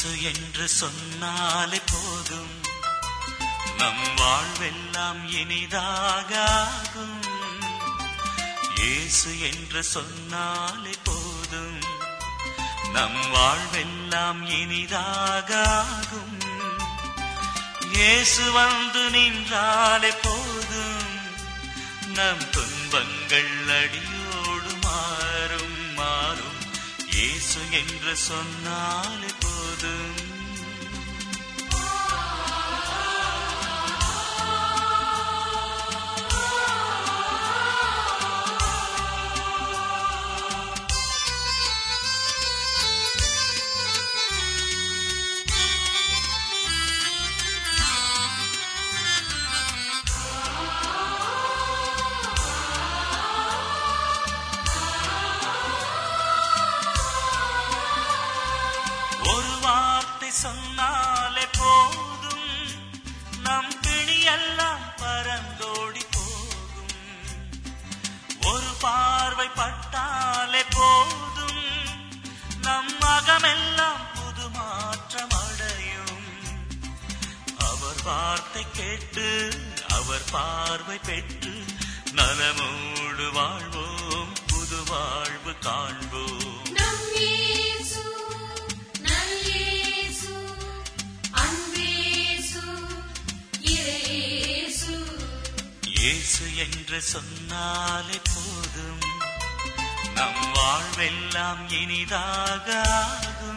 இயேசு என்று சொன்னாலே போதும் நம் வாழ்வெல்லாம் இனிதாக ஆகும் இயேசு என்று சொன்னாலே போதும் நம் வாழ்வெல்லாம் இனிதாக ஆகும் இயேசு வந்து நின்றாலே போதும் நம் துன்பங்கள் அடியோடு மாறும் மாறும் இயேசு என்று சொன்னாலே போதும் ஒரு வார்த்தை சொன்னாலே போதும் நம் பிணியெல்லாம் பறந்தோடி போகும் ஒரு பார்வை பட்டாலே போதும் நம் அகமெல்லாம் புது மாற்றம் அடையும் அவர் வார்த்தை கேட்டு அவர் பார்வை பெற்று நலமோடு வாழ்வோம் புது வாழ்வு காண்போம் நம் இயேசு நல்லேசு அன்பேசு இயேசு இயேசு என்று சொன்னாலே போதும் நம் வாழ்வெல்லாம் இனிதாக ஆகும்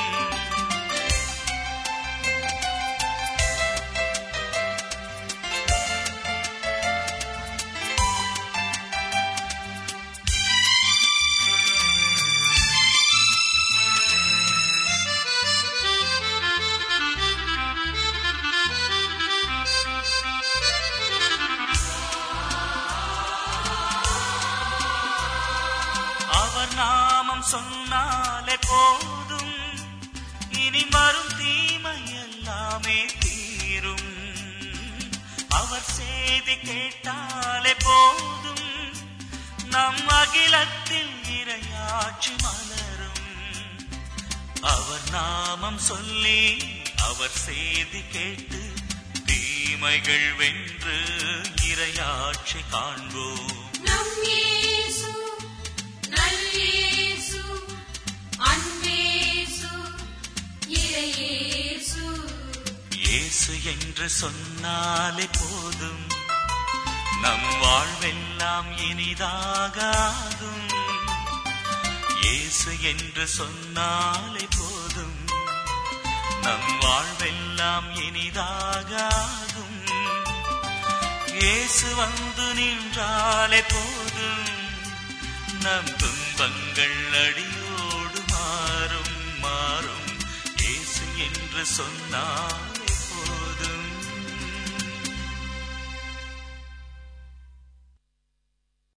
அவர் நாமம் சொன்னாலே போதும் இனி வரும் தீமை எல்லாமே தீரும் அவர் செய்தி கேட்டாலே போதும் நம் அகிலத்தில் இரையாட்சி மலரும் அவர் நாமம் சொல்லி அவர் செய்தி கேட்டு தீமைகள் வென்று இரையாட்சி காண்போம் நம் இயேசு நல்லேசு அன்பேசு இயேசு இயேசு என்று சொன்னாலே போதும் நம் வாழ்வெல்லாம் இனிதாக ஆகும் இயேசு என்று சொன்னாலே போதும் நம் வாழ்வெல்லாம் இனிதாக ஆகும் இயேசு வந்து நின்றாலே போதும் நம் துன்பங்கள் அடியோடு மாறும் மாறும் இயேசு என்று சொன்னால்